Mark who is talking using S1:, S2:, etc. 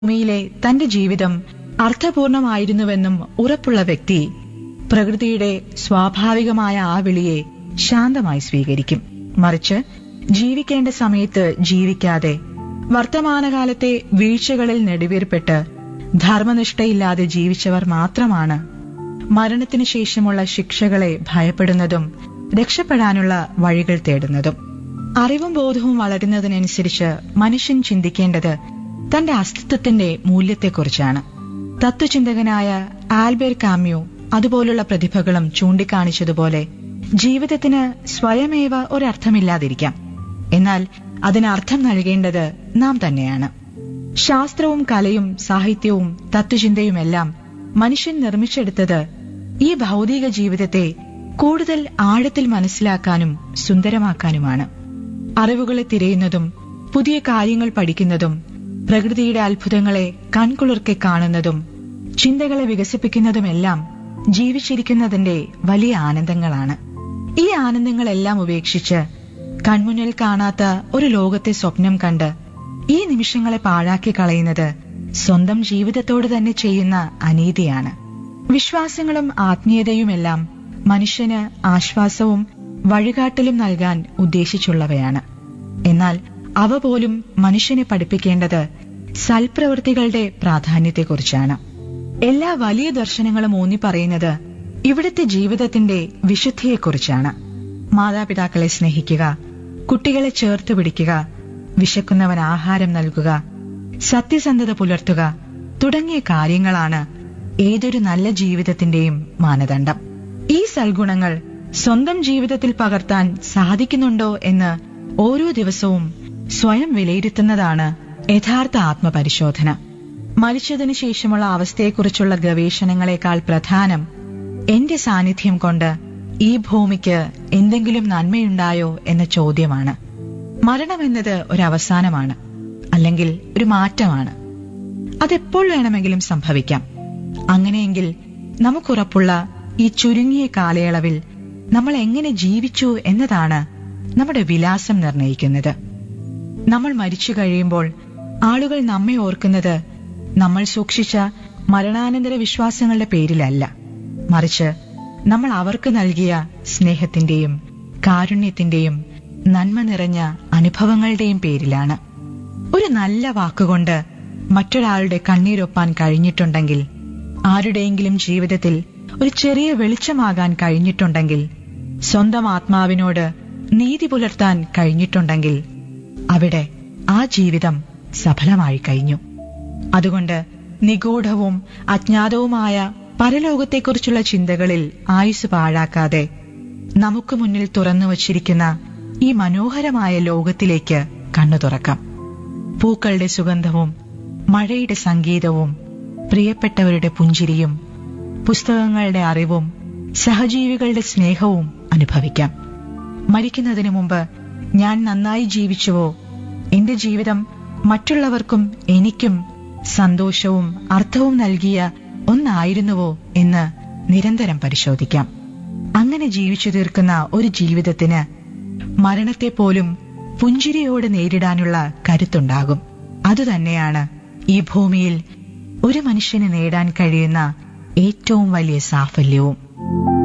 S1: ഭൂമിയിലെ തന്റെ ജീവിതം അർത്ഥപൂർണമായിരുന്നുവെന്നും ഉറപ്പുള്ള വ്യക്തി പ്രകൃതിയുടെ സ്വാഭാവികമായ ആ വിളിയെ ശാന്തമായി സ്വീകരിക്കും മറിച്ച് ജീവിക്കേണ്ട സമയത്ത് ജീവിക്കാതെ വർത്തമാനകാലത്തെ വീഴ്ചകളിൽ നെടുവീർപ്പെട്ട് ധർമ്മനിഷ്ഠയില്ലാതെ ജീവിച്ചവർ മാത്രമാണ് മരണത്തിനു ശേഷമുള്ള ശിക്ഷകളെ ഭയപ്പെടുന്നതും രക്ഷപ്പെടാനുള്ള വഴികൾ തേടുന്നതും അറിവും ബോധവും വളരുന്നതിനനുസരിച്ച് മനുഷ്യൻ ചിന്തിക്കേണ്ടത് തന്റെ അസ്തിത്വത്തിന്റെ മൂല്യത്തെക്കുറിച്ചാണ് തത്വചിന്തകനായ ആൽബേർ കാമ്യു അതുപോലുള്ള പ്രതിഭകളും ചൂണ്ടിക്കാണിച്ചതുപോലെ ജീവിതത്തിന് സ്വയമേവ ഒരർത്ഥമില്ലാതിരിക്കാം എന്നാൽ അതിന് അർത്ഥം നൽകേണ്ടത് നാം തന്നെയാണ് ശാസ്ത്രവും കലയും സാഹിത്യവും തത്വചിന്തയുമെല്ലാം മനുഷ്യൻ നിർമ്മിച്ചെടുത്തത് ഈ ഭൗതിക ജീവിതത്തെ കൂടുതൽ ആഴത്തിൽ മനസ്സിലാക്കാനും സുന്ദരമാക്കാനുമാണ് അറിവുകളെ തിരയുന്നതും പുതിയ കാര്യങ്ങൾ പഠിക്കുന്നതും പ്രകൃതിയുടെ അത്ഭുതങ്ങളെ കൺകുളിർക്കെ കാണുന്നതും ചിന്തകളെ വികസിപ്പിക്കുന്നതുമെല്ലാം ജീവിച്ചിരിക്കുന്നതിന്റെ വലിയ ആനന്ദങ്ങളാണ് ഈ ആനന്ദങ്ങളെല്ലാം ഉപേക്ഷിച്ച് കൺമുന്നിൽ കാണാത്ത ഒരു ലോകത്തെ സ്വപ്നം കണ്ട് ഈ നിമിഷങ്ങളെ പാഴാക്കി കളയുന്നത് സ്വന്തം ജീവിതത്തോട് തന്നെ ചെയ്യുന്ന അനീതിയാണ് വിശ്വാസങ്ങളും ആത്മീയതയുമെല്ലാം മനുഷ്യന് ആശ്വാസവും വഴികാട്ടലും നൽകാൻ ഉദ്ദേശിച്ചുള്ളവയാണ് എന്നാൽ അവ പോലും മനുഷ്യനെ പഠിപ്പിക്കേണ്ടത് സൽപ്രവൃത്തികളുടെ പ്രാധാന്യത്തെക്കുറിച്ചാണ് എല്ലാ വലിയ ദർശനങ്ങളും ഊന്നി പറയുന്നത് ഇവിടുത്തെ ജീവിതത്തിന്റെ വിശുദ്ധിയെക്കുറിച്ചാണ് മാതാപിതാക്കളെ സ്നേഹിക്കുക കുട്ടികളെ ചേർത്ത് പിടിക്കുക വിശക്കുന്നവൻ ആഹാരം നൽകുക സത്യസന്ധത പുലർത്തുക തുടങ്ങിയ കാര്യങ്ങളാണ് ഏതൊരു നല്ല ജീവിതത്തിന്റെയും മാനദണ്ഡം ഈ സൽഗുണങ്ങൾ സ്വന്തം ജീവിതത്തിൽ പകർത്താൻ സാധിക്കുന്നുണ്ടോ എന്ന് ഓരോ ദിവസവും സ്വയം വിലയിരുത്തുന്നതാണ് യഥാർത്ഥ ആത്മപരിശോധന മരിച്ചതിനു ശേഷമുള്ള അവസ്ഥയെക്കുറിച്ചുള്ള ഗവേഷണങ്ങളെക്കാൾ പ്രധാനം എന്റെ സാന്നിധ്യം കൊണ്ട് ഈ ഭൂമിക്ക് എന്തെങ്കിലും നന്മയുണ്ടായോ എന്ന ചോദ്യമാണ് മരണമെന്നത് ഒരു അവസാനമാണ് അല്ലെങ്കിൽ ഒരു മാറ്റമാണ് അതെപ്പോൾ വേണമെങ്കിലും സംഭവിക്കാം അങ്ങനെയെങ്കിൽ നമുക്കുറപ്പുള്ള ഈ ചുരുങ്ങിയ കാലയളവിൽ നമ്മൾ എങ്ങനെ ജീവിച്ചു എന്നതാണ് നമ്മുടെ വിലാസം നിർണയിക്കുന്നത് നമ്മൾ മരിച്ചു കഴിയുമ്പോൾ ആളുകൾ നമ്മെ ഓർക്കുന്നത് നമ്മൾ സൂക്ഷിച്ച മരണാനന്തര വിശ്വാസങ്ങളുടെ പേരിലല്ല മറിച്ച് നമ്മൾ അവർക്ക് നൽകിയ സ്നേഹത്തിന്റെയും കാരുണ്യത്തിന്റെയും നന്മ നിറഞ്ഞ അനുഭവങ്ങളുടെയും പേരിലാണ് ഒരു നല്ല വാക്കുകൊണ്ട് മറ്റൊരാളുടെ കണ്ണീരൊപ്പാൻ കഴിഞ്ഞിട്ടുണ്ടെങ്കിൽ ആരുടെയെങ്കിലും ജീവിതത്തിൽ ഒരു ചെറിയ വെളിച്ചമാകാൻ കഴിഞ്ഞിട്ടുണ്ടെങ്കിൽ സ്വന്തം ആത്മാവിനോട് നീതി പുലർത്താൻ കഴിഞ്ഞിട്ടുണ്ടെങ്കിൽ അവിടെ ആ ജീവിതം സഫലമായി കഴിഞ്ഞു അതുകൊണ്ട് നിഗൂഢവും അജ്ഞാതവുമായ പരലോകത്തെക്കുറിച്ചുള്ള ചിന്തകളിൽ ആയുസ് പാഴാക്കാതെ നമുക്ക് മുന്നിൽ തുറന്നു വച്ചിരിക്കുന്ന ഈ മനോഹരമായ ലോകത്തിലേക്ക് കണ്ണു തുറക്കാം പൂക്കളുടെ സുഗന്ധവും മഴയുടെ സംഗീതവും പ്രിയപ്പെട്ടവരുടെ പുഞ്ചിരിയും പുസ്തകങ്ങളുടെ അറിവും സഹജീവികളുടെ സ്നേഹവും അനുഭവിക്കാം മരിക്കുന്നതിനു മുമ്പ് ഞാൻ നന്നായി ജീവിച്ചുവോ എന്റെ ജീവിതം മറ്റുള്ളവർക്കും എനിക്കും സന്തോഷവും അർത്ഥവും നൽകിയ ഒന്നായിരുന്നുവോ എന്ന് നിരന്തരം പരിശോധിക്കാം അങ്ങനെ ജീവിച്ചു തീർക്കുന്ന ഒരു ജീവിതത്തിന് മരണത്തെ പോലും പുഞ്ചിരിയോട് നേരിടാനുള്ള കരുത്തുണ്ടാകും അതുതന്നെയാണ് ഈ ഭൂമിയിൽ ഒരു മനുഷ്യന് നേടാൻ കഴിയുന്ന ഏറ്റവും വലിയ സാഫല്യവും